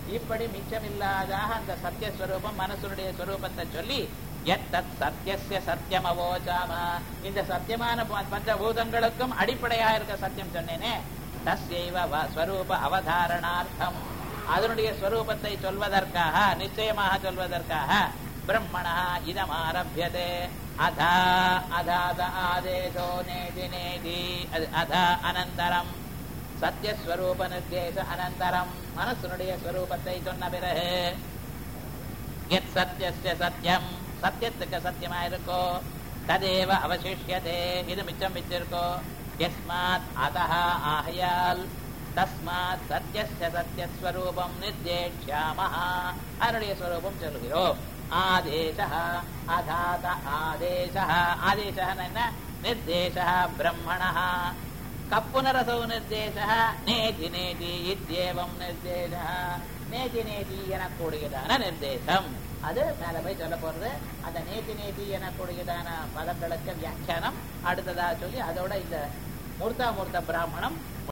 A: இப்படி மிச்சமில்லாதாக அந்த சத்தியஸ்வரூபம் மனசுடைய ஸ்வரூபத்தை சொல்லி எத்தத் சத்தியசிய சத்தியம் அவோச்சாம இந்த சத்தியமான ப- பஞ்சபூதங்களுக்கும் அடிப்படையா இருக்க சத்தியம் சொன்னேனே தஸ்யைவ வ- ஸ்வரூப அவதாரணார்த்தம் அதனுடைய ஸ்வரூபத்தை சொல்வதற்காக நிச்சயமாக சொல்வதற்காக பிரம்மணா இதம் ஆரம்பியதே அதா அதாத ஆதேசோ நேதி நேதி அது அதா அனந்தரம் சத்தியஸ்வரூப நிர்தேச அனந்தரம் மனசனுடைய ஸ்வரூபத்தை சொன்ன பிறகு எத் சத்தியஸ்ய சத்தியம் சத்தியத்துக்கு சத்தியமா இருக்கோ ததேவ அவசிஷ்யதே இது மிச்சம் மிச்சிருக்கோ எஸ்மாத் அதஹ ஆகையால் தஸ்மாத் சத்தியஸ்ய சத்தியஸ்வரூபம் நிர்தேஷ்யாமஹ அதனுடைய ஸ்வரூபம் சொல்லுகிறோம் ஆதேச அதாத ஆதேச ஆதேச என்ன நிர்தேச பிரம்மண கப்புனரசௌ நிர்தேச நேதி நேதி இத்யேவம் நிர்தேச நேதி நேதி எனக்கூடியதான நிர்தேசம் அது மேல போய் சொல்ல போறது அந்த நேதி நேதி எனக்கூடியதான பதங்களுக்கு வியாக்கியானம் அடுத்ததா சொல்லி அதோட இந்த மூர்த்தா மூர்த்த பிராமணம்